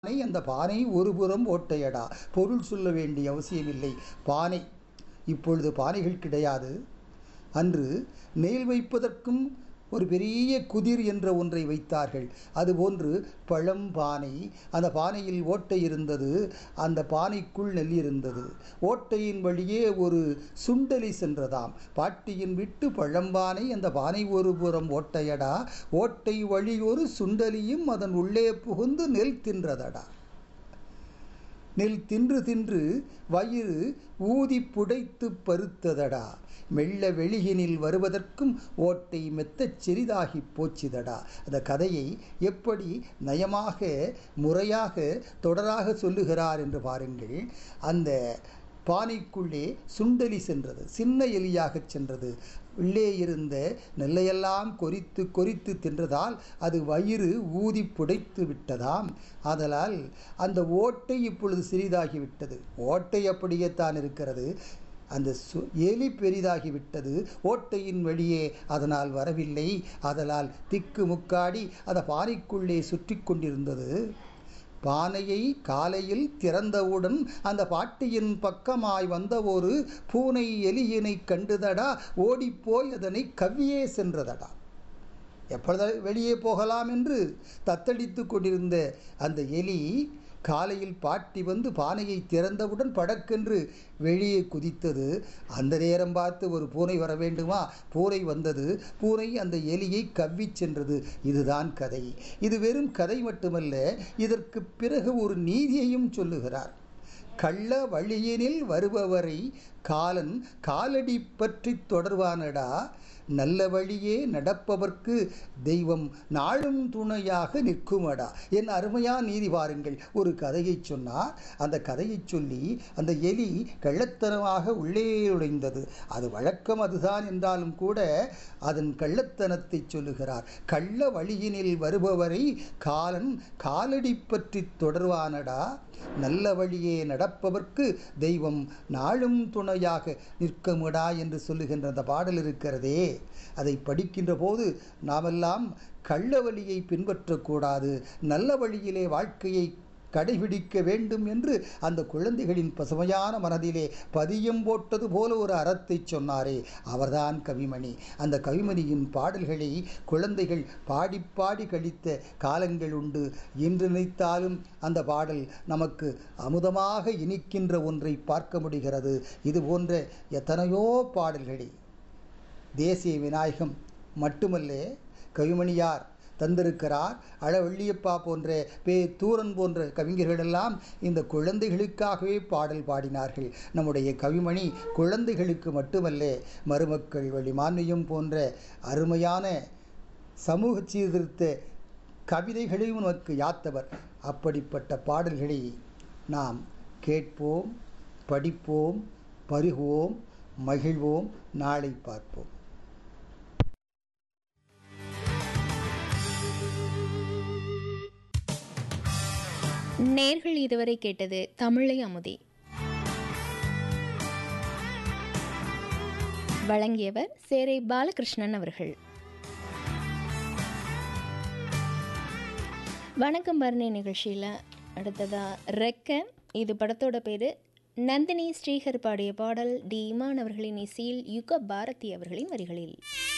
பானை அந்த பானை ஒரு புறம் ஓட்டையடா பொருள் சொல்ல வேண்டிய அவசியமில்லை பானை இப்பொழுது பானைகள் கிடையாது அன்று நெல் வைப்பதற்கும் ஒரு பெரிய குதிர் என்ற ஒன்றை வைத்தார்கள் அதுபோன்று பழம்பானை அந்த பானையில் ஓட்டை இருந்தது அந்த பானைக்குள் நெல் இருந்தது ஓட்டையின் வழியே ஒரு சுண்டலி சென்றதாம் பாட்டியின் விட்டு பழம்பானை அந்த பானை ஒரு புறம் ஓட்டையடா ஓட்டை வழி ஒரு சுண்டலியும் அதன் உள்ளே புகுந்து நெல் தின்றதடா நெல் தின்று தின்று வயிறு ஊதி புடைத்து பருத்ததடா மெல்ல வெளியினில் வருவதற்கும் ஓட்டை மெத்தச் சிறிதாகி போச்சுதடா அந்த கதையை எப்படி நயமாக முறையாக தொடராக சொல்லுகிறார் என்று பாருங்கள் அந்த பானைக்குள்ளே சுண்டலி சென்றது சின்ன எலியாகச் சென்றது உள்ளே இருந்த நெல்லையெல்லாம் கொறித்து கொறித்து தின்றதால் அது வயிறு ஊதி புடைத்து விட்டதாம் ஆதலால் அந்த ஓட்டை இப்பொழுது சிறிதாகிவிட்டது ஓட்டை அப்படியே தான் இருக்கிறது அந்த சு எலி பெரிதாகிவிட்டது ஓட்டையின் வழியே அதனால் வரவில்லை அதனால் திக்கு முக்காடி அந்த பானைக்குள்ளே சுற்றி கொண்டிருந்தது பானையை காலையில் திறந்தவுடன் அந்த பாட்டியின் பக்கமாய் வந்த ஒரு பூனை எலியினை கண்டுதடா ஓடிப்போய் அதனை கவ்வியே சென்றதடா எப்பொழுது வெளியே போகலாம் என்று தத்தளித்து கொண்டிருந்த அந்த எலி காலையில் பாட்டி வந்து பானையை திறந்தவுடன் படக்கென்று வெளியே குதித்தது அந்த நேரம் பார்த்து ஒரு பூனை வர வேண்டுமா பூனை வந்தது பூனை அந்த எலியை கவ்வி சென்றது இதுதான் கதை இது வெறும் கதை மட்டுமல்ல இதற்கு பிறகு ஒரு நீதியையும் சொல்லுகிறார் கள்ள வழியினில் வருபவரை காலன் காலடி பற்றி தொடர்வானடா நல்ல வழியே நடப்பவர்க்கு தெய்வம் நாளும் துணையாக நிற்குமடா என் அருமையா நீதி பாருங்கள் ஒரு கதையை சொன்னார் அந்த கதையை சொல்லி அந்த எலி கள்ளத்தனமாக உள்ளே நுழைந்தது அது வழக்கம் அதுதான் என்றாலும் கூட அதன் கள்ளத்தனத்தை சொல்லுகிறார் கள்ள வழியினில் வருபவரை காலன் காலடி பற்றி தொடர்வானடா நல்ல வழியே நடப்பவர்க்கு தெய்வம் நாளும் துணையாக நிற்கமுடா என்று சொல்லுகின்ற அந்த பாடல் இருக்கிறதே அதை படிக்கின்ற போது நாமெல்லாம் கள்ள வழியை பின்பற்றக்கூடாது நல்ல வழியிலே வாழ்க்கையை கடைபிடிக்க வேண்டும் என்று அந்த குழந்தைகளின் பசுமையான மனதிலே பதியம் போட்டது போல ஒரு அறத்தை சொன்னாரே அவர்தான் கவிமணி அந்த கவிமணியின் பாடல்களை குழந்தைகள் பாடி பாடி கழித்த காலங்கள் உண்டு என்று நினைத்தாலும் அந்த பாடல் நமக்கு அமுதமாக இனிக்கின்ற ஒன்றை பார்க்க முடிகிறது இது போன்ற எத்தனையோ பாடல்களை தேசிய விநாயகம் மட்டுமல்ல கவிமணியார் தந்திருக்கிறார் அழவள்ளியப்பா போன்ற பே தூரன் போன்ற கவிஞர்களெல்லாம் இந்த குழந்தைகளுக்காகவே பாடல் பாடினார்கள் நம்முடைய கவிமணி குழந்தைகளுக்கு மட்டுமல்ல மருமக்கள் வழிமான்மியம் போன்ற அருமையான சமூக சீர்திருத்த கவிதைகளையும் நமக்கு யாத்தவர் அப்படிப்பட்ட பாடல்களை நாம் கேட்போம் படிப்போம் பருகுவோம் மகிழ்வோம் நாளை பார்ப்போம் நேர்கள் இதுவரை கேட்டது தமிழை அமுதி வழங்கியவர் சேரை பாலகிருஷ்ணன் அவர்கள் வணக்கம் பரணி நிகழ்ச்சியில் அடுத்ததா ரெக்க இது படத்தோட பேர் நந்தினி ஸ்ரீஹர் பாடிய பாடல் டி இமான் அவர்களின் இசையில் யுக பாரதி அவர்களின் வரிகளில்